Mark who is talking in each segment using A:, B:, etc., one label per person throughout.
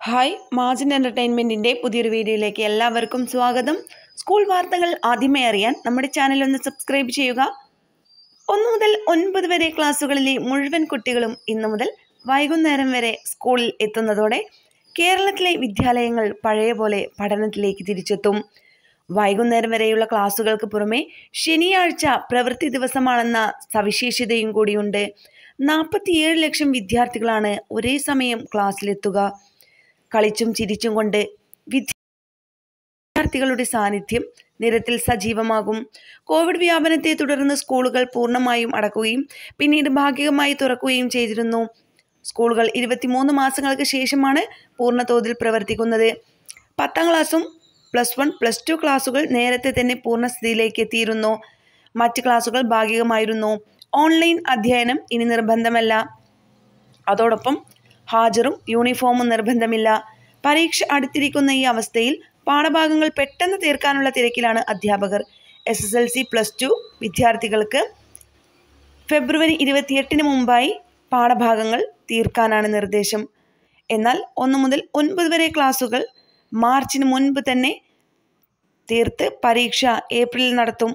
A: hi മാജിൻ എൻ്റർടൈൻമെൻറ്റിൻ്റെ പുതിയൊരു വീഡിയോയിലേക്ക് എല്ലാവർക്കും സ്വാഗതം സ്കൂൾ വാർത്തകൾ ആദ്യമേ അറിയാൻ നമ്മുടെ ചാനൽ ഒന്ന് സബ്സ്ക്രൈബ് ചെയ്യുക ഒന്ന് മുതൽ ഒൻപത് വരെ ക്ലാസ്സുകളിലെ മുഴുവൻ കുട്ടികളും ഇന്നു മുതൽ വൈകുന്നേരം വരെ സ്കൂളിൽ എത്തുന്നതോടെ കേരളത്തിലെ വിദ്യാലയങ്ങൾ പഴയ പോലെ പഠനത്തിലേക്ക് തിരിച്ചെത്തും വൈകുന്നേരം വരെയുള്ള ക്ലാസ്സുകൾക്ക് പുറമെ ശനിയാഴ്ച പ്രവൃത്തി ദിവസമാണെന്ന സവിശേഷതയും കൂടിയുണ്ട് നാൽപ്പത്തിയേഴ് ലക്ഷം വിദ്യാർത്ഥികളാണ് ഒരേ സമയം ക്ലാസ്സിലെത്തുക കളിച്ചും ചിരിച്ചും കൊണ്ട് വിദ്യാർത്ഥികളുടെ സാന്നിധ്യം നിരത്തിൽ സജീവമാകും കോവിഡ് വ്യാപനത്തെ തുടർന്ന് സ്കൂളുകൾ പൂർണ്ണമായും അടക്കുകയും പിന്നീട് ഭാഗികമായി തുറക്കുകയും ചെയ്തിരുന്നു സ്കൂളുകൾ ഇരുപത്തിമൂന്ന് മാസങ്ങൾക്ക് ശേഷമാണ് പൂർണ്ണതോതിൽ പ്രവർത്തിക്കുന്നത് പത്താം ക്ലാസ്സും പ്ലസ് വൺ പ്ലസ് ടു ക്ലാസ്സുകൾ നേരത്തെ തന്നെ പൂർണ്ണസ്ഥിതിയിലേക്ക് എത്തിയിരുന്നു മറ്റ് ക്ലാസ്സുകൾ ഭാഗികമായിരുന്നു ഓൺലൈൻ അധ്യയനം ഇനി നിർബന്ധമല്ല അതോടൊപ്പം ഹാജറും യൂണിഫോമും നിർബന്ധമില്ല പരീക്ഷ അടുത്തിരിക്കുന്ന ഈ അവസ്ഥയിൽ പാഠഭാഗങ്ങൾ പെട്ടെന്ന് തീർക്കാനുള്ള തിരക്കിലാണ് അധ്യാപകർ S S L C plus two വിദ്യാർത്ഥികൾക്ക് ഫെബ്രുവരി ഇരുപത്തിയെട്ടിന് മുമ്പായി പാഠഭാഗങ്ങൾ തീർക്കാനാണ് നിർദ്ദേശം എന്നാൽ ഒന്ന് മുതൽ ഒൻപത് വരെ ക്ലാസ്സുകൾ മാർച്ചിന് മുൻപ് തന്നെ തീർത്ത് പരീക്ഷ ഏപ്രിലിൽ നടത്തും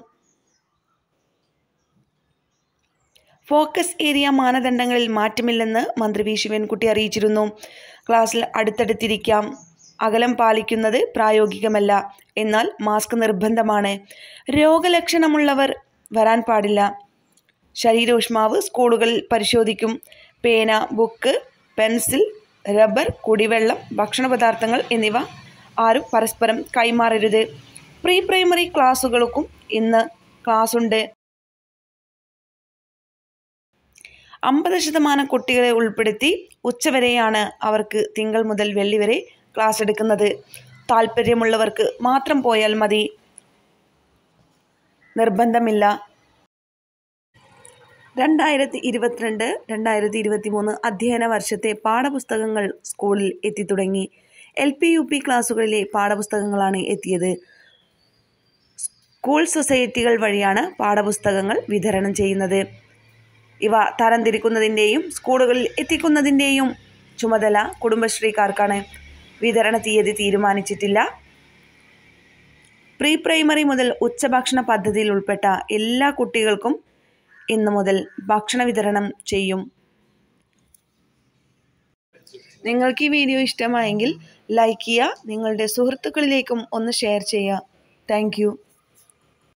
A: ഫോക്കസ് ഏരിയ മാനദണ്ഡങ്ങളിൽ മാറ്റമില്ലെന്ന് മന്ത്രി വി ശിവൻകുട്ടി അറിയിച്ചിരുന്നു ക്ലാസ്സിൽ അടുത്തടുത്തിരിക്കാം അകലം പാലിക്കുന്നത് പ്രായോഗികമല്ല എന്നാൽ മാസ്ക് നിർബന്ധമാണ് രോഗലക്ഷണമുള്ളവർ വരാൻ പാടില്ല ശരീരോഷ്മാവ് സ്കൂളുകളിൽ പരിശോധിക്കും പേന ബുക്ക് പെൻസിൽ റബ്ബർ കുടിവെള്ളം ഭക്ഷണ പദാർത്ഥങ്ങൾ എന്നിവ ആരും പരസ്പരം കൈമാറരുത് പ്രീ പ്രൈമറി ക്ലാസ്സുകൾക്കും ഇന്ന് ക്ലാസ്സുണ്ട് അമ്പത് ശതമാനം കുട്ടികളെ ഉൾപ്പെടുത്തി ഉച്ചവരെയാണ് അവർക്ക് തിങ്കൾ മുതൽ വെള്ളി വരെ ക്ലാസ് എടുക്കുന്നത് താല്പര്യമുള്ളവർക്ക് മാത്രം പോയാൽ മതി നിർബന്ധമില്ല രണ്ടായിരത്തി ഇരുപത്തിരണ്ട് രണ്ടായിരത്തി ഇരുപത്തി മൂന്ന് അധ്യയന വർഷത്തെ പാഠപുസ്തകങ്ങൾ സ്കൂളിൽ എത്തിത്തുടങ്ങി എൽ പി യു പി ക്ലാസ്സുകളിലെ പാഠപുസ്തകങ്ങളാണ് എത്തിയത് സ്കൂൾ സൊസൈറ്റികൾ വഴിയാണ് പാഠപുസ്തകങ്ങൾ വിതരണം ചെയ്യുന്നത് ഇവ തരംതിരിക്കുന്നതിൻ്റെയും സ്കൂളുകളിൽ എത്തിക്കുന്നതിൻ്റെയും ചുമതല കുടുംബശ്രീക്കാർക്കാണ് വിതരണ തീയതി തീരുമാനിച്ചിട്ടില്ല പ്രീ പ്രൈമറി മുതൽ ഉച്ചഭക്ഷണ പദ്ധതിയിൽ ഉൾപ്പെട്ട എല്ലാ കുട്ടികൾക്കും ഇന്നു മുതൽ ഭക്ഷണ വിതരണം ചെയ്യും നിങ്ങൾക്ക് ഈ വീഡിയോ ഇഷ്ടമായെങ്കിൽ ലൈക്ക് ചെയ്യുക നിങ്ങളുടെ സുഹൃത്തുക്കളിലേക്കും ഒന്ന് ഷെയർ ചെയ്യുക താങ്ക്